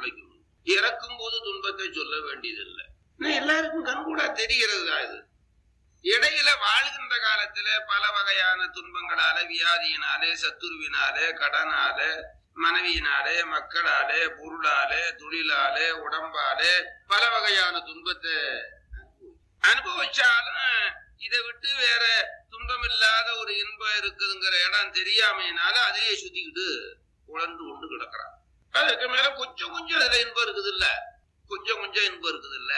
பிழைக்கணும் இறக்கும் போது துன்பத்தை சொல்ல வேண்டியதில்லை இன்னும் எல்லாருக்கும் கண்கூடா தெரிகிறது தான் இது இடையில வாழ்கின்ற காலத்துல பல வகையான துன்பங்களால வியாதியினாலே சத்துருவினாலே கடனாலே மனைவியினாலே மக்களாலே பொருளாலே தொழிலாலே உடம்பாலே பல வகையான துன்பத்தை அனுபவிச்சாலும் இதை விட்டு வேற துன்பம் இல்லாத ஒரு இன்பம் இருக்குதுங்கிற இடம் தெரியாமையினால அதையே சுத்திக்கிட்டு உழந்து கொண்டு கிடக்குறான் அதுக்கு மேல கொஞ்சம் கொஞ்சம் அதுல இன்பம் இருக்குது இல்ல கொஞ்சம் கொஞ்சம் இன்பம் இருக்குது இல்ல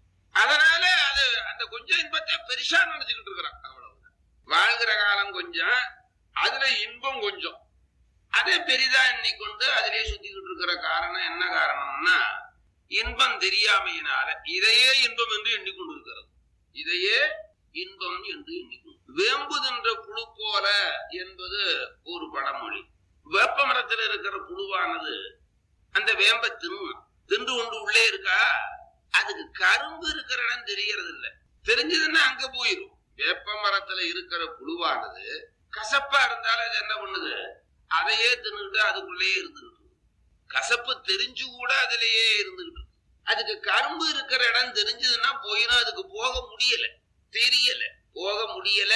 அதனால அது அந்த கொஞ்சம் இன்பத்தை பெருசா நினைச்சுக்கிட்டு இருக்கிறான் அவ்வளவுதான் வாழ்கிற காலம் கொஞ்சம் அதுல இன்பம் கொஞ்சம் அதை பெரிதா எண்ணிக்கொண்டு அதிலே சுத்திக்கிட்டு இருக்கிற காரணம் என்ன காரணம்னா இன்பம் தெரியாமையினால இதையே இன்பம் என்று எண்ணிக்கொண்டு இருக்கிறது இதையே இன்பம் என்று எண்ணிக்கொண்டு வேம்புகின்ற புழு போல என்பது ஒரு பழமொழி வேப்ப மரத்தில் இருக்கிற புழுவானது அந்த வேம்ப தின்னும் தின்று கொண்டு உள்ளே இருக்கா அதுக்கு கரும்பு இருக்கிற இடம் தெரியறது இல்ல தெரிஞ்சதுன்னா அங்க போயிரும் வேப்ப மரத்துல இருக்கிற புழுவானது கசப்பா இருந்தாலும் அது என்ன பண்ணுது அதையே தின்னுட்டு அதுக்குள்ளேயே இருந்துகிட்டு இருக்கு. கசப்பு தெரிஞ்சு கூட அதுலயே இருந்துகிட்டு இருக்கு. அதுக்கு கரும்பு இருக்கிற இடம் தெரிஞ்சதுன்னா போயிடும் அதுக்கு போக முடியல தெரியல போக முடியல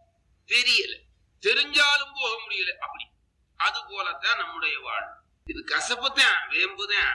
தெரியல தெரிஞ்சாலும் போக முடியல அப்படி அது போலத்தான் நம்முடைய வாழ்வு இது கசப்பு தான் வேம்பு தான்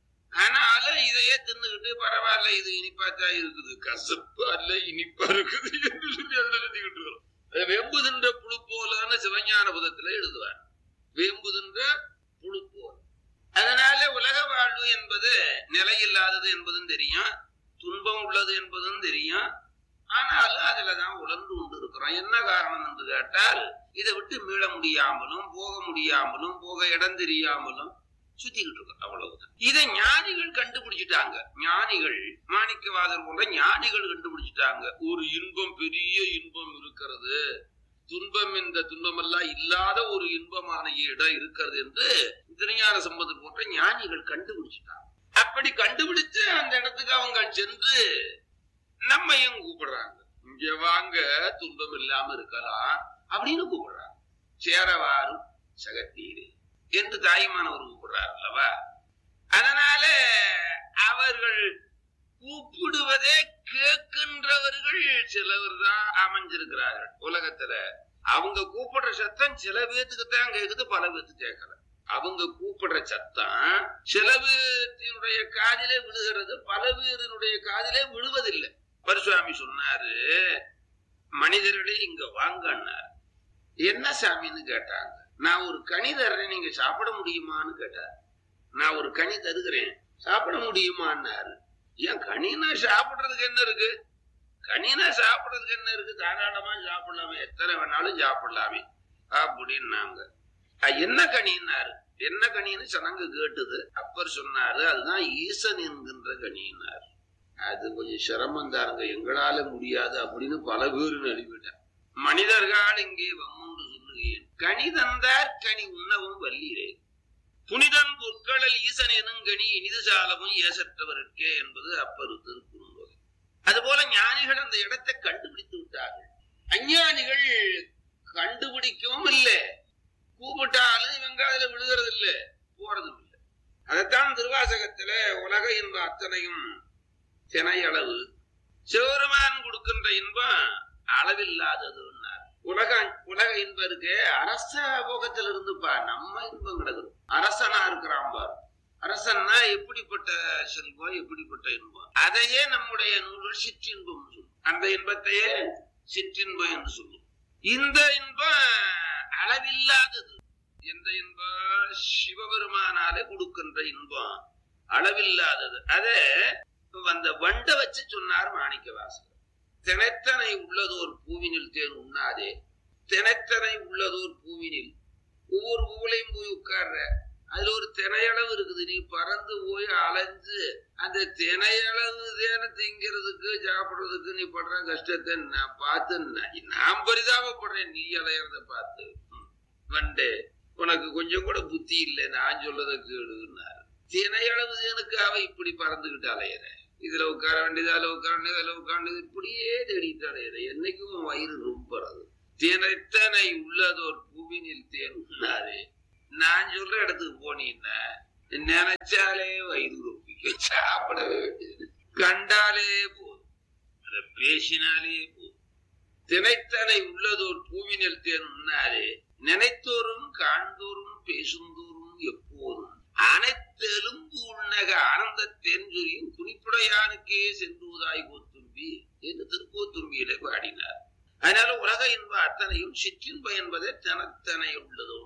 ஆனாலும் இதையே தின்னுகிட்டு பரவாயில்ல இது இனிப்பாத்தான் இருக்குது கசப்பு அல்ல இனிப்பா இருக்குது என்று சொல்லி அதுல எழுதிக்கிட்டு இருக்கிறோம் அது வெம்பு தின்ற புழு போலன்னு சிவஞான புதத்துல எழுதுவார் வேம்பு தின்ற புழு போல அதனால உலக வாழ்வு என்பது நிலையில்லாதது என்பதும் தெரியும் துன்பம் உள்ளது என்பதும் தெரியும் ஆனாலும் அதுலதான் உழந்து கொண்டு இருக்கிறோம் என்ன காரணம் என்று கேட்டால் இதை விட்டு மீள முடியாமலும் போக முடியாமலும் போக இடம் தெரியாமலும் சுத்திக்கிட்டு இருக்கோம் அவ்வளவுதான் இதை ஞானிகள் கண்டுபிடிச்சிட்டாங்க ஞானிகள் மாணிக்கவாதர் போன்ற ஞானிகள் கண்டுபிடிச்சிட்டாங்க ஒரு இன்பம் பெரிய இன்பம் இருக்கிறது துன்பம் இந்த துன்பமெல்லாம் இல்லாத ஒரு இன்பமான இடம் இருக்கிறது என்று திருஞான சம்பந்தர் போன்ற ஞானிகள் கண்டுபிடிச்சிட்டாங்க அப்படி கண்டுபிடிச்சு அந்த இடத்துக்கு அவங்க சென்று நம்மையும் கூப்பிடுறாங்க இங்க வாங்க துன்பம் இல்லாம இருக்கலாம் அப்படின்னு கூப்பிடுறாங்க சேரவாறு சகத்தீரு என்று தாய்மானவர் கூப்பிடுறார் அல்லவா அதனால அவர்கள் கூப்பிடுவதே கேட்கின்றவர்கள் சிலவர் தான் அமைஞ்சிருக்கிறார்கள் உலகத்துல அவங்க கூப்பிடுற சத்தம் சில பேத்துக்கு தான் கேக்குது பல பேத்துக்கு கேட்கல அவங்க கூப்பிடுற சத்தம் சில பேத்தினுடைய காதிலே விழுகிறது பல பேரினுடைய காதிலே விழுவதில்லை பரசுவாமி சொன்னாரு மனிதர்களே இங்க வாங்கன்னார் என்ன சாமின்னு கேட்டாங்க நான் ஒரு கனி தர்றேன் நீங்க சாப்பிட முடியுமான்னு கேட்டார் நான் ஒரு கனி தருகிறேன் சாப்பிட முடியுமான்னாரு ஏன் கனினா சாப்பிடுறதுக்கு என்ன இருக்கு கனினா சாப்பிடுறதுக்கு என்ன இருக்கு தாராளமா சாப்பிடலாமே எத்தனை வேணாலும் சாப்பிடலாமே அப்படின்னாங்க அஹ் என்ன கனின்னாரு என்ன கனின்னு சனங்க கேட்டுது அப்பர் சொன்னாரு அதுதான் ஈசன் என்கின்ற கனின்னாரு அது கொஞ்சம் சிரமம் தாருங்க எங்களால முடியாது அப்படின்னு பல பேர் நடிவிட்டார் மனிதர்கள் இங்கே வம்முண்டு சொல்லுகிறேன் கனி தந்தார் கனி உண்ணவும் வல்லீரே புனிதன் பொற்களல் ஈசன் எனும் கனி இனிது சாலமும் ஏசற்றவருக்கே என்பது அப்பரு திருக்குறுந்தோகை அதுபோல ஞானிகள் அந்த இடத்தை கண்டுபிடித்து விட்டார்கள் அஞ்ஞானிகள் கண்டுபிடிக்கவும் இல்லை கூப்பிட்டாலும் இவங்க அதுல விழுகிறது இல்லை போறதும் இல்லை அதைத்தான் திருவாசகத்துல உலக இன்பம் அத்தனையும் தினையளவு சிவபெருமான் கொடுக்கின்ற இன்பம் அளவில்லாதது உலக உலக இன்பம் இருக்கு அரச போகத்துல இருந்துப்பா நம்ம இன்பம் கிடக்குது அரசனா இருக்கிறான் பார் அரசன்னா எப்படிப்பட்ட செல்வம் எப்படிப்பட்ட இன்பம் அதையே நம்முடைய நூல்கள் சிற்றின்பம் சொல்லும் அந்த இன்பத்தையே சிற்றின்பம் என்று சொல்லும் இந்த இன்பம் அளவில்லாதது எந்த இன்பம் சிவபெருமானாலே கொடுக்கின்ற இன்பம் அளவில்லாதது அத அந்த வண்டை வச்சு சொன்னார் மாணிக்க வாசகர் தினைத்தனை உள்ளதோர் பூவினில் தேன் உண்ணாதே தினைத்தனை உள்ளதோர் பூவினில் ஒவ்வொரு பூவிலையும் போய் உட்கார்ற அதுல ஒரு தினையளவு இருக்குது நீ பறந்து போய் அலைஞ்சு அந்த தினையளவு தேனை திங்கிறதுக்கு சாப்பிடுறதுக்கு நீ படுற கஷ்டத்தை நான் பார்த்து நான் பரிதாபப்படுறேன் நீ அலையறத பார்த்து வண்டே உனக்கு கொஞ்சம் கூட புத்தி இல்லை நான் சொல்லதை கேளுன்னாரு தினையளவு தேனுக்காக இப்படி பறந்துகிட்டு அலையிற இதுல உட்கார வேண்டியது அதுல உட்கார வேண்டியது அதுல உட்கார்ந்தது இப்படியே தேடிட்டு அலையிற என்னைக்கும் வயிறு ரொம்பறது தினைத்தனை உள்ளதோர் பூவினில் தேன் உண்ணாதே நான் சொல்ற இடத்துக்கு போனீங்கன்னா நினைச்சாலே வயிறு ரொப்பிக்கும் சாப்பிடவே வேண்டியது கண்டாலே போதும் அதை பேசினாலே போதும் திணைத்தனை உள்ளதோர் பூவினில் தேன் உண்ணாரே நினைத்தோறும் காண்தோறும் பேசுந்தோறும் எப்போதும் அனைத்தெலும்பு உண்ணக ஆனந்த தேன்சுரியும் குறிப்புடையானுக்கே சென்றுவதாய் கோத்தும்பி என்று திருப்போத்தும்பியிலே பாடினார் அதனால உலக இன்ப அத்தனையும் சிற்றின்ப என்பதே தனத்தனை உள்ளதோ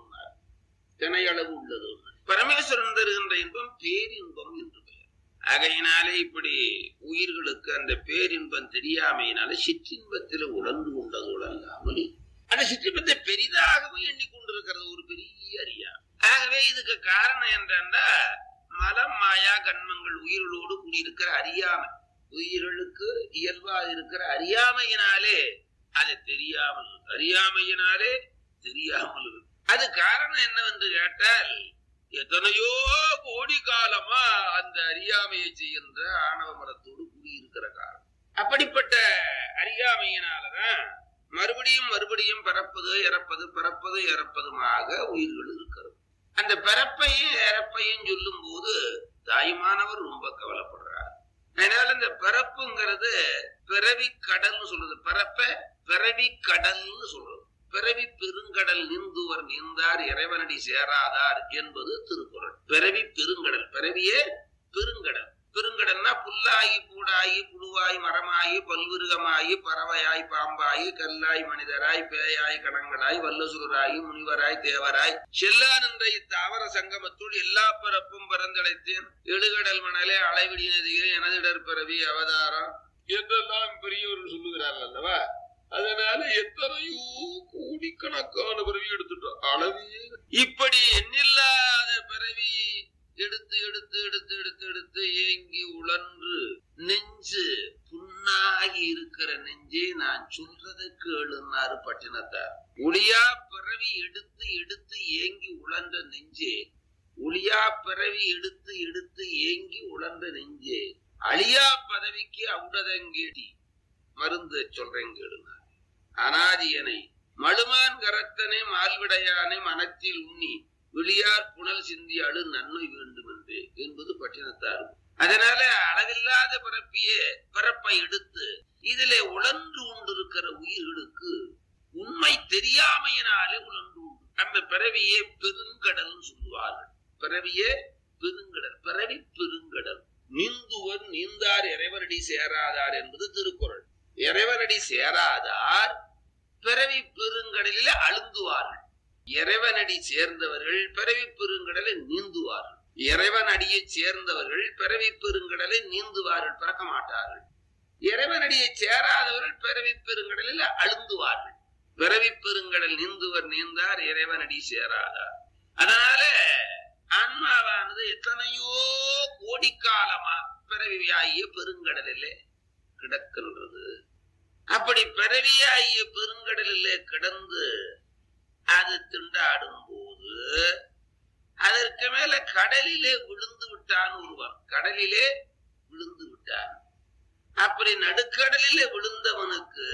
தினையளவு உள்ளதோ பரமேஸ்வரன் தருகின்ற இன்பம் பேரின்பம் என்று பெயர் ஆகையினாலே இப்படி உயிர்களுக்கு அந்த பேரின்பம் தெரியாமையினால சிற்றின்பத்தில் உழந்து கொண்டது உழல்லாமல் அந்த சிற்றின்பத்தை பெரிதாகவும் எண்ணிக்கொண்டிருக்கிறது ஒரு பெரிய அறியா ஆகவே இதுக்கு காரணம் என்னன்னா மலம் மாயா கண்மங்கள் உயிர்களோடு கூடியிருக்கிற அறியாமை உயிர்களுக்கு இயல்பா இருக்கிற அறியாமையினாலே அது தெரியாமல் அறியாமையினாலே தெரியாமல் இருக்கு அது காரணம் என்னவென்று கேட்டால் எத்தனையோ கோடி காலமா அந்த அறியாமையை செய்கின்ற ஆணவ மரத்தோடு கூடியிருக்கிற காலம் அப்படிப்பட்ட அறியாமையினாலதான் மறுபடியும் மறுபடியும் பிறப்பது இறப்பது பிறப்பது இறப்பதுமாக உயிர்கள் இருக்கிறது அந்த பிறப்பையும் இறப்பையும் சொல்லும் போது தாயுமானவர் ரொம்ப கவலைப்படுறார் அதனால இந்த பிறப்புங்கிறது பிறவி கடல்னு சொல்றது பிறப்ப பிறவி கடல்னு சொல்றது பிறவி பெருங்கடல் நீந்துவர் நீந்தார் இறைவனடி சேராதார் என்பது திருக்குறள் பிறவி பெருங்கடல் பிறவியே பெருங்கடல் பெருங்கடல்னா புல்லாகி பூடாகி புழுவாய் மரமாகி பல்விருகமாகி பறவையாய் பாம்பாயி கல்லாய் மனிதராய் பேயாய் கணங்களாய் வல்லசுராய் முனிவராய் தேவராய் செல்லான் என்ற இத்தாவர சங்கமத்துள் எல்லா பிறப்பும் பரந்தடைத்தேன் எழுகடல் மணலே அளவிடி நதியே எனதிடர் பிறவி அவதாரம் என்றெல்லாம் பெரியவர்கள் சொல்லுகிறார்கள் அல்லவா அதனால எத்தனையோ கோடிக்கணக்கான பிறவி எடுத்துட்டோம் அளவே இப்படி எண்ணில்லாத பிறவி எடுத்து எடுத்து எடுத்து எடுத்து எடுத்து ஏங்கி உழன்று நெஞ்சு புண்ணாகி இருக்கிற நெஞ்சே நான் சொல்றதை கேளுன்னாரு பட்டினத்தார் ஒளியா பிறவி எடுத்து எடுத்து ஏங்கி உழன்ற நெஞ்சே ஒளியா பிறவி எடுத்து எடுத்து ஏங்கி உழன்ற நெஞ்சே அழியா பதவிக்கு அவுடதங்கேடி மருந்து சொல்றேன் கேளுங்க அனாதியனை மழுமான் கரத்தனை மால்விடையானை மனத்தில் உண்ணி வெளியார் புனல் சிந்தி அழு நன்மை வேண்டும் என்று என்பது பட்டினத்தார் அதனால அளவில்லாத பிறப்பியே பிறப்பை எடுத்து இதிலே உழன்று கொண்டிருக்கிற உயிர்களுக்கு உண்மை தெரியாமையினாலே உழன்று உண்டு அந்த பிறவியே பெருங்கடல் சொல்லுவார்கள் பிறவியே பெருங்கடல் பிறவி பெருங்கடல் நீந்துவர் நீந்தார் இறைவனடி சேராதார் என்பது திருக்குறள் இறைவனடி சேராதார் பிறவி பெருங்கடலில் அழுந்துவார்கள் இறைவனடி சேர்ந்தவர்கள் பிறவி பெருங்கடலை நீந்துவார்கள் இறைவன் அடியை சேர்ந்தவர்கள் பிறவி பெருங்கடலை நீந்துவார்கள் பிறக்க மாட்டார்கள் இறைவனடியை சேராதவர்கள் பிறவி பெருங்கடலில் அழுந்துவார்கள் பிறவி பெருங்கடல் நீந்துவர் நீந்தார் இறைவனடி சேராதார் அதனால ஆன்மாவானது எத்தனையோ கோடிக்காலமா பிறவியாகிய பெருங்கடலிலே கிடக்கின்றது அப்படி பிறவியாகிய பெருங்கடலிலே கிடந்து அது திண்டாடும் போது அதற்கு மேல கடலிலே விழுந்து விட்டான் ஒருவன் கடலிலே விழுந்து விட்டான் அப்படி நடுக்கடலிலே விழுந்தவனுக்கு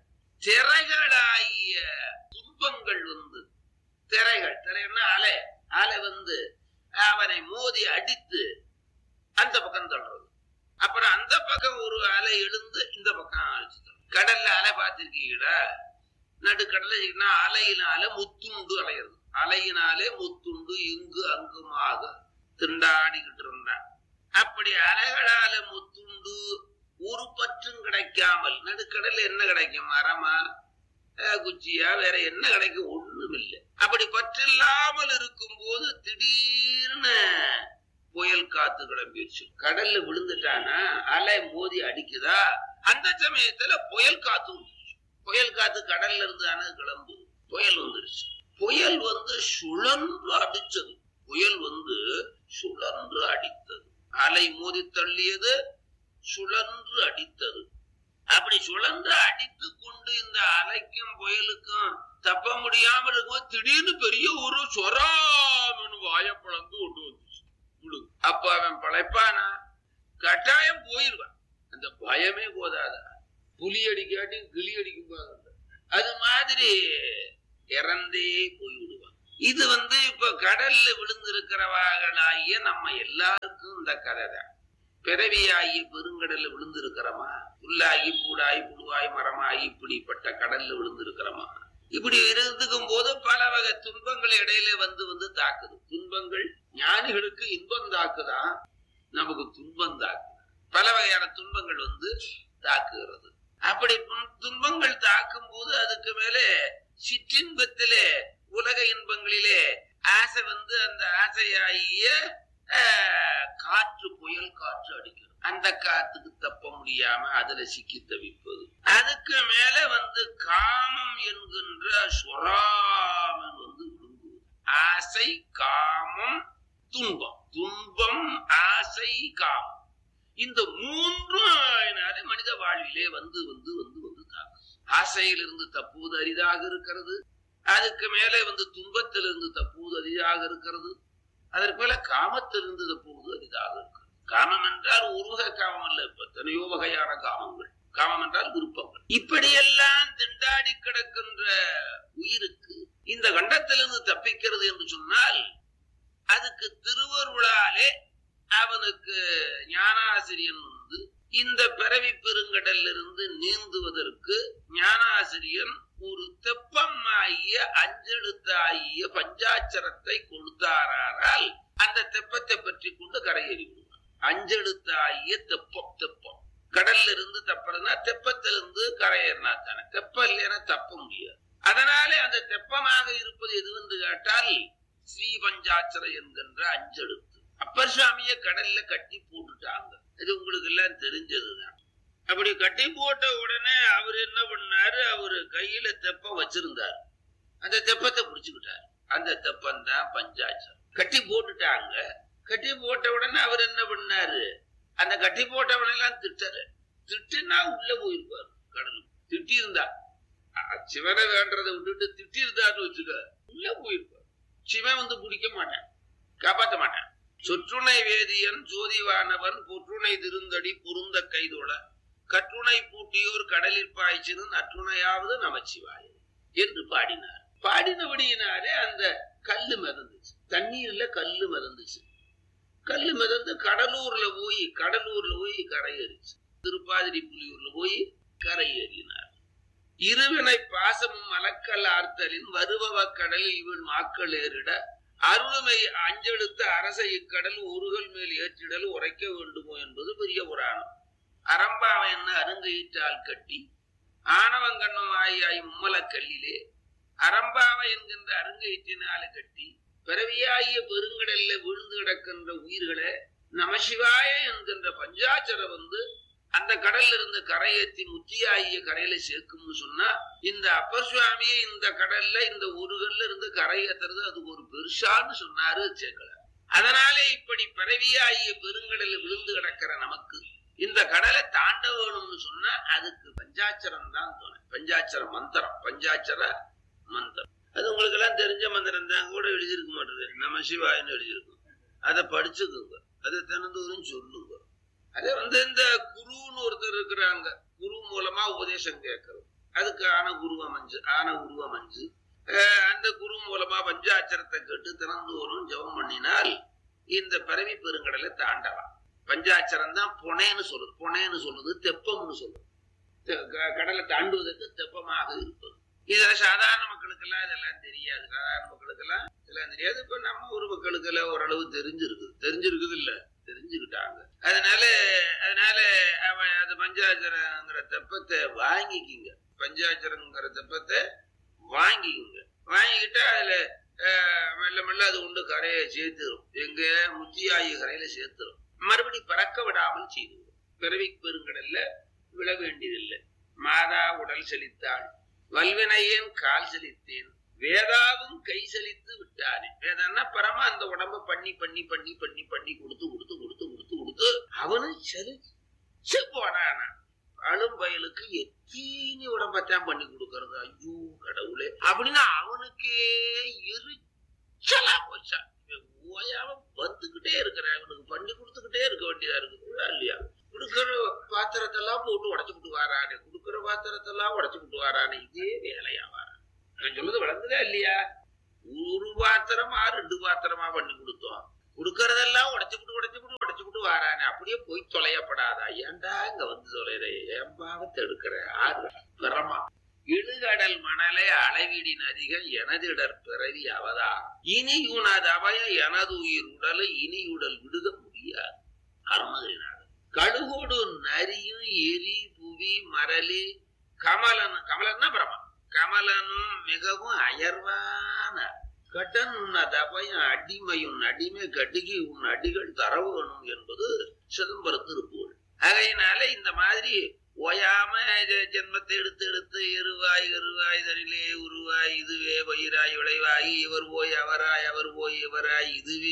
திரைகளாகிய துன்பங்கள் வந்து திரைகள் திரைன்னா அலை அலை வந்து அவனை மோதி அடித்து அந்த பக்கம் தள்ளுறது அப்புறம் அந்த பக்கம் ஒரு அலை எழுந்து இந்த பக்கம் அழைச்சு தள்ளும். கடல்ல அலை பார்த்திருக்கீங்களா நடுக்கடல அலையினால முத்துண்டு அலையிறது அலையினாலே முத்துண்டு இங்கு அங்குமாக திண்டாடிக்கிட்டு இருந்தான் அப்படி அலைகளால முத்துண்டு ஒரு பற்றும் கிடைக்காமல் நடுக்கடல்ல என்ன கிடைக்கும் மரமா அஹ், குச்சியா வேற என்ன கிடைக்கும் ஒண்ணும் இல்லை அப்படி பற்றில்லாமல் இருக்கும் போது திடீர்னு புயல் காத்து கிளம்பிடுச்சு கடல்ல விழுந்துட்டானா அலை மோதி அடிக்குதா அந்த சமயத்துல புயல் காத்து வந்துருச்சு புயல் காத்து கடல்ல இருந்து தானே கிளம்பு புயல் வந்துருச்சு புயல் வந்து சுழன்று அடிச்சது புயல் வந்து சுழன்று அடித்தது அலை மோதி தள்ளியது சுழன்று அடித்தது அப்படி சுழன்று அடித்து கொண்டு இந்த அலைக்கும் புயலுக்கும் தப்ப முடியாம இருக்கும் திடீர்னு பெரிய ஒரு சொராமனு வாயப்பழந்து கொண்டு வந்துச்சு விழுகு. அப்ப அவன் பழைப்பானா கட்டாயம் போயிருவான் அந்த பயமே போதாதா புலி அடிக்காட்டி கிளி அடிக்கும் பாருங்க அது மாதிரி இறந்தே போய்விடுவான் இது வந்து இப்ப கடல்ல விழுந்திருக்கிறவர்களாகிய நம்ம எல்லாருக்கும் இந்த கதை தான் பிறவியாகி பெருங்கடல்ல விழுந்திருக்கிறோமா புல்லாகி பூடாய் புழுவாய் மரமாகி இப்படிப்பட்ட கடல்ல விழுந்திருக்கிறோமா இப்படி இருந்துக்கும் போது பல வகை துன்பங்கள் இடையில வந்து வந்து தாக்குது துன்பங்கள் ஞானிகளுக்கு இன்பம் தாக்குதா நமக்கு துன்பம் தாக்குது பல வகையான துன்பங்கள் வந்து தாக்குகிறது அப்படி துன்- துன்பங்கள் தாக்கும் போது அதுக்கு மேலே சிற்றின்பத்திலே உலக இன்பங்களிலே ஆசை வந்து அந்த ஆசையாகிய ஆஹ், காற்று புயல் காற்று அடிக்கிறது அந்த காத்துக்கு தப்ப முடியாம அதுல சிக்கி தவிப்பது அதுக்கு மேல வந்து காமம் என்கின்ற சொராமன் வந்து விழுங்குவது ஆசை காமம் துன்பம் துன்பம் ஆசை காமம் இந்த மூன்றும் ஆயினாலே மனித வாழ்விலே வந்து வந்து வந்து வந்து தாக்கும் ஆசையிலிருந்து தப்புவது அரிதாக இருக்கிறது அதுக்கு மேலே வந்து துன்பத்திலிருந்து தப்புவது அரிதாக இருக்கிறது அதற்கு மேல காமத்திலிருந்து தப்புவது அரிதாக இருக்கிறது காமம் என்றால் ஒரு வகை காமம் அல்ல இப்ப எத்தனையோ வகையான காமங்கள் காமம் என்றால் விருப்பங்கள் இப்படியெல்லாம் திண்டாடி கிடக்கின்ற உயிருக்கு இந்த கண்டத்திலிருந்து தப்பிக்கிறது என்று சொன்னால் அதுக்கு திருவருளாலே அவனுக்கு ஞானாசிரியன் வந்து இந்த பிறவி பெருங்கடலிலிருந்து நீந்துவதற்கு ஞானாசிரியன் ஒரு தெப்பமாகிய அஞ்செழுத்தாகிய பஞ்சாட்சரத்தை கொடுத்தாரானால் அந்த தெப்பத்தை பற்றி கொண்டு கரையேறி விடுவான் அஞ்செழுத்தாகிய தெப்பம் தெப்பம் கடல்ல இருந்து தப்புறதுனா தெப்பத்திலிருந்து கரையேறினா தானே தெப்பம் இல்லைன்னா தப்ப முடியாது அதனாலே அந்த தெப்பமாக இருப்பது எதுவென்று கேட்டால் ஸ்ரீ பஞ்சாட்சர என்கின்ற அஞ்செழுத்து அப்பர் சுவாமிய கடல்ல கட்டி போட்டுட்டாங்க இது உங்களுக்கு எல்லாம் தெரிஞ்சதுதான் அப்படி கட்டி போட்ட உடனே அவர் என்ன பண்ணாரு அவரு கையில தெப்பம் வச்சிருந்தார் அந்த தெப்பத்தை புடிச்சுக்கிட்டார் அந்த தெப்பம் தான் பஞ்சாட்சரம் கட்டி போட்டுட்டாங்க கட்டி போட்ட உடனே அவர் என்ன பண்ணாரு அந்த கட்டி போட்டவன் எல்லாம் திட்டாரு திட்டுனா உள்ள போயிருப்பாரு கடலுக்கு திட்டி இருந்தா அ- சிவனை வேண்டதை விட்டுட்டு திட்டி இருந்தாருன்னு வச்சுக்க உள்ள போயிருப்பார் சிவன் வந்து பிடிக்க மாட்டான் காப்பாத்த மாட்டான் சொற்றுணை வேதியன் ஜோதிவானவன் பொற்றுணை திருந்தடி பொருந்த கைதோட கற்றுணை பூட்டியோர் கடலில் பாய்ச்சிரு நற்றுணையாவது நமச்சிவாய என்று பாடினார் பாடினபடியினாலே அந்த கல்லு மிதந்துச்சு தண்ணீர்ல கல்லு மிதந்துச்சு கல்லு மிதந்து கடலூர்ல போய் கடலூர்ல போய் கரையேறிச்சு திருப்பாதிரி புலியூர்ல போய் கரையேறினார் இருவினை பாசமும் மலக்கல் ஆர்த்தலின் வருபவ கடலில் வீண் மாக்கள் ஏறிட அருளுமை அஞ்செடுத்த அரச இக்கடல் ஒருகள் மேல் ஏற்றிடல் உரைக்க வேண்டுமோ என்பது பெரிய புராணம் அரம்பாவை என்ன அருங்கையிட்டால் கட்டி ஆணவங்கண்ணம் ஆயாய் மும்மலக்கல்லிலே அரம்பாவை என்கின்ற அருங்கையிற்றினால கட்டி பிறவியாகிய பெருங்கடல்ல விழுந்து கிடக்கின்ற உயிர்களை நமசிவாய என்கின்ற பஞ்சாச்சர வந்து அந்த கடல்ல இருந்து கரையேத்தி முத்தியாகிய கரையில சேர்க்கும்னு சொன்னா இந்த அப்பர் சுவாமியை இந்த கடல்ல இந்த ஊருகள்ல இருந்து கரையேத்துறது அது ஒரு பெருசான்னு சொன்னாரு சேக்கல அதனாலே இப்படி பிறவியாகிய பெருங்கடல்ல விழுந்து கிடக்கிற நமக்கு இந்த கடலை தாண்ட வேணும்னு சொன்னா அதுக்கு பஞ்சாட்சரம் தான் துணை பஞ்சாட்சர மந்திரம் பஞ்சாட்சர மந்திரம் அது உங்களுக்கு எல்லாம் தெரிஞ்ச மந்திரம் தான் கூட எழுதியிருக்க மாட்டேது நம்ம சிவாயின்னு எழுதியிருக்கும் அதை படிச்சுக்குங்க அதை தினந்தோறும் சொல்லுங்க அதே வந்து இந்த குருன்னு ஒருத்தர் இருக்கிறாங்க குரு மூலமா உபதேசம் கேட்கறது அதுக்கு ஆன குரு அமைஞ்சு ஆன குரு அமைஞ்சு அஹ் அந்த குரு மூலமா பஞ்சாட்சரத்தை கேட்டு தினந்தோறும் ஜெபம் பண்ணினால் இந்த பிறவி பெருங்கடலை தாண்டலாம் பஞ்சாட்சரம் தான் புனேன்னு சொல்லுது புனேன்னு சொல்லுது தெப்பம்னு சொல்லுது தெ- க- கடலை தாண்டுவதற்கு தெப்பமாக இருப்பது இதுல சாதாரண மக்களுக்கெல்லாம் இதெல்லாம் தெரியாது சாதாரண மக்களுக்கெல்லாம் இதெல்லாம் தெரியாது இப்ப நம்ம ஊர் மக்களுக்கெல்லாம் ஓரளவு தெரிஞ்சிருக்குது தெரிஞ்சிருக்குது இல்ல தெரிஞ்சுக்கிட்டாங்க அதனால அதனால அவன் அது பஞ்சாட்சரங்கிற தெப்பத்தை வாங்கிக்கிங்க பஞ்சாட்சரங்கிற தெப்பத்தை வாங்கிக்கிங்க வாங்கிக்கிட்டு அதுல அஹ், மெல்ல மெல்ல அது கொண்டு கரையை சேர்த்துரும் எங்க முத்தியாயி கரையில சேர்த்துரும் மறுபடி பறக்க விடாமல் செய்துவிடும் பிறவி பெருங்கடல்ல விழ வேண்டியதில்லை மாதா உடல் செழித்தாள் வல்வினையேன் கால் செழித்தேன் வேதாவும் கை செழித்து விட்டானே வேதான்னா பரமா அந்த உடம்ப பண்ணி பண்ணி பண்ணி பண்ணி பண்ணி கொடுத்து கொடுத்து கொடுத்து கொடுத்து கொடுத்து அவனு செழிச்சு போனானா அழும் பயலுக்கு எத்தீனி உடம்பத்தான் பண்ணி கொடுக்கறது ஐயோ கடவுளே அப்படின்னு அவனுக்கே எரிச்சலா போச்சா இவன் ஓயாம வந்துகிட்டே இருக்கிறான் இவனுக்கு பண்ணி கொடுத்துக்கிட்டே இருக்க வேண்டியதா இருக்கு புரியுதா இல்லையா கொடுக்கிற பாத்திரத்தெல்லாம் போட்டு உடைச்சு விட்டு வாரானே கொடுக்கிற பாத்திரத்தெல்லாம் உடைச்சு விட்டு வாரானே இதே வேலையா வாரான் நான் சொல்றது வளர்ந்துதா இல்லையா ஒரு ஒரு பாத்திரமா ரெண்டு பாத்திரமா பண்ணி கொடுத்தோம் கொடுக்கறதெல்லாம் உடைச்சுக்கிட்டு உடைச்சுக்கிட்டு உடைச்சுக்கிட்டு வாரானே அப்படியே போய் தொலையப்படாதா ஏன்டா இங்க வந்து தொலைற என் பாவத்தை எடுக்கிற ஆறு பிரமா இழுகடல் மணலை அளவிடி நதிகள் எனதிடர் பிறவி அவதா இனி உனது அபய எனது உயிர் உடலை இனியுடல் விடுக முடியாது அருமகிரிநாதர் கழுகோடு நரியும் எரி புவி மரளி கமலன் கமலன்னா பிரமா கமலனும் மிகவும் அயர்வான கட்டன் உன்னது அபயம் அடிமையும் அடிமை கடுகி உன் அடிகள் தரவணும் என்பது சிதம்பர திருப்பூர் ஆகையினால இந்த மாதிரி ஓயாம ஜ- ஜென்மத்தை எடுத்து எடுத்து எருவாய் எருவாய் தனிலே உருவாய் இதுவே வயிறாய் விளைவாய் இவர் போய் அவராய் அவர் போய் இவராய் இதுவே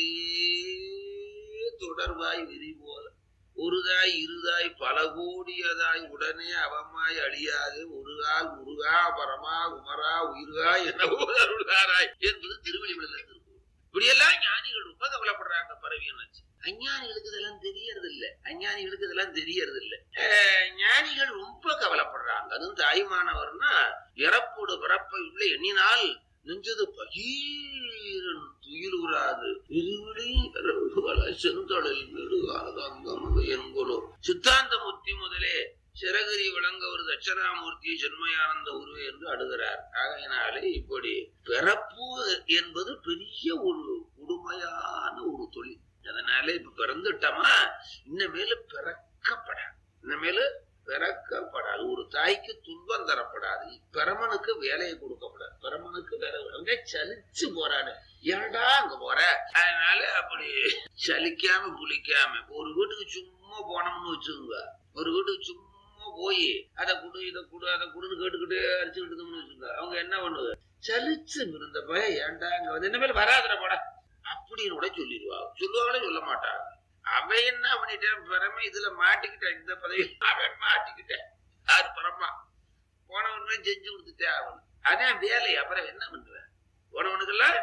தொடர்வாய் விரி போல ஒருதாய் இருதாய் பல கோடியதாய் உடனே அவமாய் அழியாது ஒருகால் முருகா பரமா குமரா உயிர்கா என அருள்காராய் என்பது திருவள்ளுவர் திருப்பூர் இப்படியெல்லாம் ஞானிகள் ரொம்ப கவலைப்படுறாங்க பரவி என்னாச்சு அஞ்ஞானிகளுக்கு இதெல்லாம் தெரியறது இல்ல அஞ்ஞானிகளுக்கு இதெல்லாம் தெரியறது இல்ல அஹ் ஞானிகள் ரொம்ப கவலைப்படுறாங்க அதுவும் தாய்மானவர்னா இறப்போடு பிறப்பை உள்ள எண்ணினால் நெஞ்சது பகீரன் துயிலுறாது இருவிழி செந்தொழில் நெடுகாலதங்கம் என்கொலோ சித்தாந்தமூர்த்தி முதலே சிறகிரி விளங்க ஒரு தட்சணாமூர்த்தி சென்மயானந்த உருவே என்று அடுகிறார் ஆகையினாலே இப்படி பிறப்பு என்பது பெரிய ஒரு கொடுமையான ஒரு தொழில் அதனால இப்ப பிறந்துட்டோமா இன்னமேல பிறக்கப்படாது இன்னமேல பிறக்கப்படாது ஒரு தாய்க்கு துன்பம் தரப்படாது பிரமனுக்கு வேலையை கொடுக்கப்படாது பிரமனுக்கு வேலை அங்க சலிச்சு போறானு ஏன்டா அங்க போற அதனால அப்படி சலிக்காம புளிக்காம ஒரு வீட்டுக்கு சும்மா போனோம்னு வச்சுக்கோங்க ஒரு வீட்டுக்கு சும்மா போய் அதை குடு இதை குடு அதை குடுன்னு கேட்டுக்கிட்டு அடிச்சுக்கிட்டு இருந்தோம்னு வச்சுக்கோங்க அவங்க என்ன பண்ணுவாங்க சலிச்சு இருந்த பையன் ஏன்டா இங்க வந்து என்ன மேல வராதுற போட அப்படின்னு கூட சொல்லிடுவாங்க சொல்லுவாங்களே சொல்ல மாட்டாங்க அவன் என்ன பண்ணிட்டான் பரம இதுல மாட்டிக்கிட்டான் இந்த பதவி அவன் மாட்டிக்கிட்டான் அது பரமா போனவனுமே செஞ்சு கொடுத்துட்டே அவன் அதான் வேலை அப்புறம் என்ன பண்ணுவேன் போனவனுக்கெல்லாம்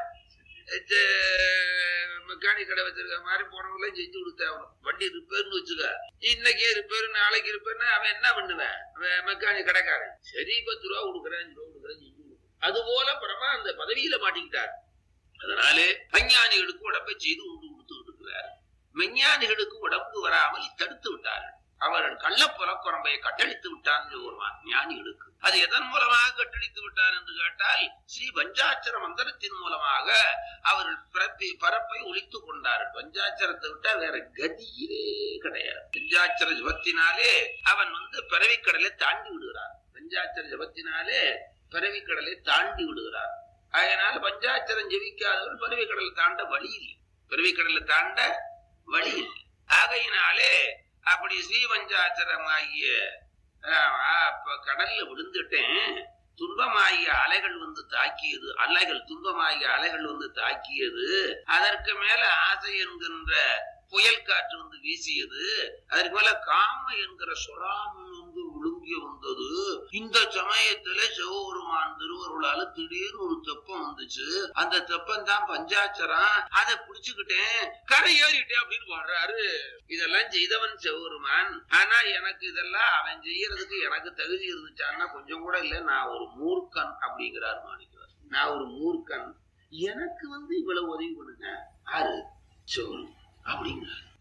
மெக்கானிக் கடை வச்சிருக்க மாதிரி போனவங்களாம் செஞ்சு கொடுத்தாகணும் வண்டி ரிப்பேர்னு வச்சுக்க இன்னைக்கே ரிப்பேர் நாளைக்கு ரிப்பேர்னு அவன் என்ன பண்ணுவேன் அவன் மெக்கானிக் கடைக்காரன் சரி பத்து ரூபா கொடுக்குறேன் அஞ்சு ரூபா கொடுக்குறேன் செஞ்சு கொடுக்குறேன் அது போல பரமா அந்த பதவியில மாட்டிக்கிட்டார் அதனாலே அஞ்ஞானிகளுக்கு உடம்பை செய்து உண்டு கொடுத்துக்கிட்டு இருக்கிறார் மெஞ்ஞானிகளுக்கு உடம்பு வராமல் தடுத்து விட்டார்கள் அவர்கள் கள்ள புறக்குறம்பை கட்டளித்து விட்டான் ஒருவான் ஞானிகளுக்கு அது எதன் மூலமாக கட்டளித்து விட்டார் என்று கேட்டால் ஸ்ரீ பஞ்சாட்சர மந்திரத்தின் மூலமாக அவர்கள் பிறப்பை பரப்பை ஒழித்துக் கொண்டார்கள் பஞ்சாட்சரத்தை விட்டா வேற கதியே கிடையாது பஞ்சாட்சர ஜபத்தினாலே அவன் வந்து பிறவிக்கடலை தாண்டி விடுகிறான் பஞ்சாட்சர ஜபத்தினாலே பிறவிக்கடலை தாண்டி விடுகிறார் அதனால பஞ்சாட்சரம் ஜெபிக்காதவர் பிறவிக்கடலை தாண்ட வழி இல்லை பிறவிக்கடலை தாண்ட வழி இல்லை ஆகையினாலே அப்படி ஸ்ரீபஞ்சாச்சரமாகிய அப்ப கடல்ல விழுந்துட்டேன் துன்பமாகிய அலைகள் வந்து தாக்கியது அலைகள் துன்பமாகிய அலைகள் வந்து தாக்கியது அதற்கு மேல ஆசை என்கின்ற புயல் காற்று வந்து வீசியது அதற்கு மேல காம என்கிற சொராமம் வந்து விழுங்கி வந்தது இந்த சமயத்துல சிவபெருமான் திருவருளால திடீர்னு ஒரு தெப்பம் வந்துச்சு அந்த தெப்பம் தான் பஞ்சாட்சரம் அதை புடிச்சுக்கிட்டேன் கரை ஏறிட்டேன் அப்படின்னு வர்றாரு இதெல்லாம் செய்தவன் சிவபெருமான் ஆனா எனக்கு இதெல்லாம் அவன் செய்யறதுக்கு எனக்கு தகுதி இருந்துச்சான்னா கொஞ்சம் கூட இல்ல நான் ஒரு மூர்க்கன் அப்படிங்கிறார் மாணிக்கிறார் நான் ஒரு மூர்க்கன் எனக்கு வந்து இவ்வளவு உதவி பண்ணுங்க ஆறு சிவபெருமான் அப்படிங்கிறார்